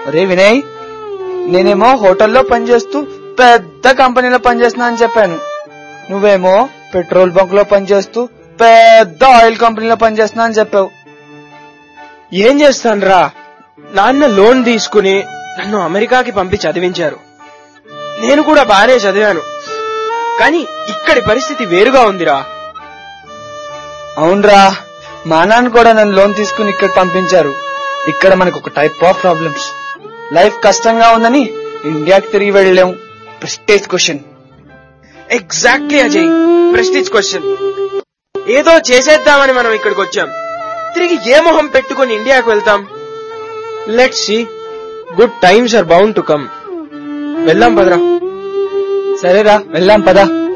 రే వినయ్ నేనేమో హోటల్లో పనిచేస్తూ పెద్ద కంపెనీలో పనిచేస్తున్నా అని చెప్పాను నువ్వేమో పెట్రోల్ బంక్ లో పనిచేస్తూ పెద్ద ఆయిల్ కంపెనీలో పనిచేస్తున్నా అని చెప్పావు ఏం చేస్తానురా నాన్న లోన్ తీసుకుని నన్ను అమెరికాకి పంపి చదివించారు నేను కూడా బానే చదివాను కానీ ఇక్కడి పరిస్థితి వేరుగా ఉందిరా అవునరా మా నాన్న కూడా నన్ను లోన్ తీసుకుని ఇక్కడ పంపించారు ఇక్కడ మనకు ఒక టైప్ ఆఫ్ ప్రాబ్లమ్స్ లైఫ్ కష్టంగా ఉందని ఇండియాకి తిరిగి వెళ్ళలేం prestige question exactly Ajay prestige question ఏదో చేసేద్దామని మనం ఇక్కడికి వచ్చాం తిరిగి ఏ మొహం పెట్టుకుని ఇండియాకు వెళ్తాం let's see good times are bound to come వెళ్దాం పదరా సరేరా వెళ్దాం పదా